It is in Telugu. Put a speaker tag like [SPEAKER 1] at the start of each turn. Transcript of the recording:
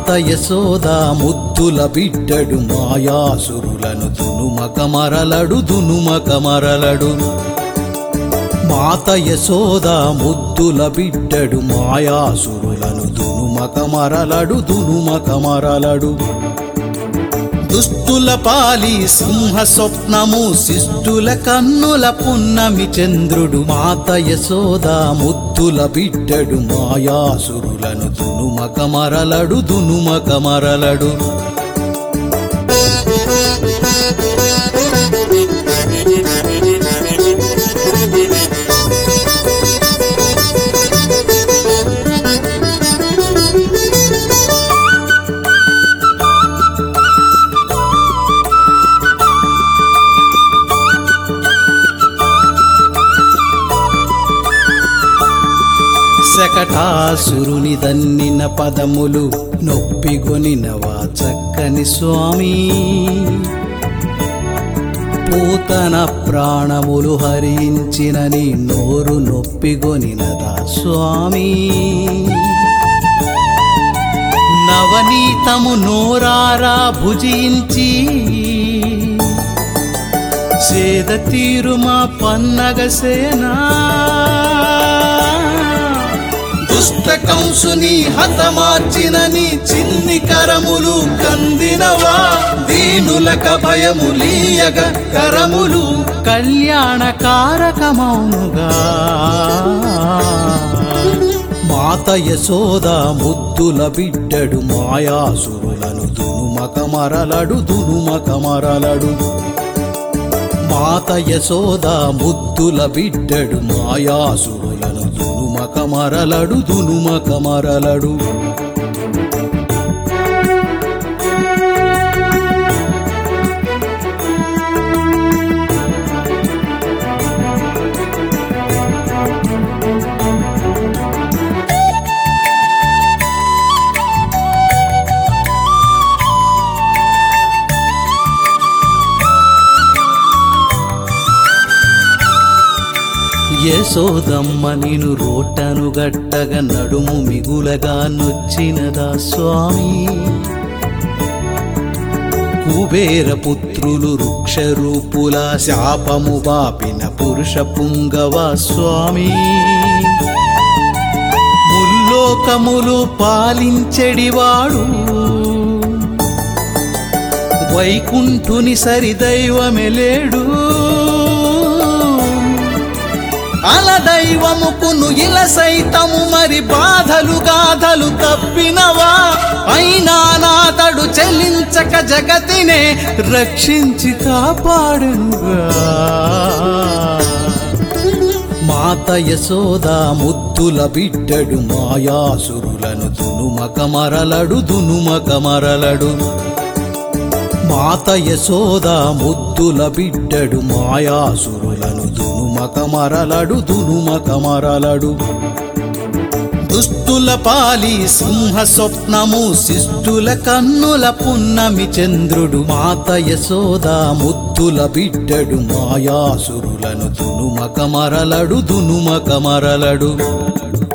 [SPEAKER 1] మాత యశోద ముద్దుల బిడ్డడు మాయాసురులను దునుమక మరలడు దునుమక మరలడు మాత యశోద ముద్దుల బిడ్డడు మాయాసురులను దునుమక మరలడు దునుమక మరలడు దుష్టుల పాలి సింహ స్వప్నము శిష్టుల కన్నుల పున్నమి చంద్రుడు మాత యశోద ముద్దుల బిడ్డడు మాయాసురులను దునుమక మరలడు దునుమక మరలడు శకటాసురుని దన్నిన పదములు నొప్పిగొనినవా చక్కని స్వామి పూతన ప్రాణములు హరించిన నీ నోరు నొప్పిగొనినదా స్వామి నవనీతము నోరారా భుజించి చేద తీరు మా పన్నగ సేనా దుష్ట కంసుని హతమార్చిన నీ చిన్ని కరములు కందినవా దీనులక భయములీయగ కరములు కళ్యాణ కారకమౌనుగా మాత యశోద ముద్దుల బిడ్డడు మాయాసురులను దునుమక మరలడు దునుమక మరలడు మాత యశోద ముద్దుల బిడ్డడు మాయాసురులను దునుమక మరలడు దునుమక మరలడు యశోదమ్మ నిను రోటను గట్టగ నడుము మిగులగా నొచ్చినదా స్వామి కుబేర పుత్రులు వృక్ష రూపుల శాపము బాపిన పురుష పుంగవ స్వామి ముల్లోకములు పాలించెడివాడు వైకుంఠుని సరిదైవమెలేడు అలదైవముకును ఇల సైతము మరి బాధలు గాథలు తప్పినవా అయినా నాతడు చెల్లించక జగతినే రక్షించి కాపాడుగా మాత యశోద ముద్దుల బిడ్డడు మాయాసురులను దునుమక మరలడు దునుమక మరలడు మాత యశోద ముద్దుల బిడ్డడు మాయాసురులను దునుమక మరలడు దునుమక మరలడు దుష్టుల పాలి సింహ స్వప్నము శిష్టుల కన్నుల పున్నమి చంద్రుడు మాత యశోద ముద్దుల బిడ్డడు మాయాసురులను దునుమక మరలడు దునుమక మరలడు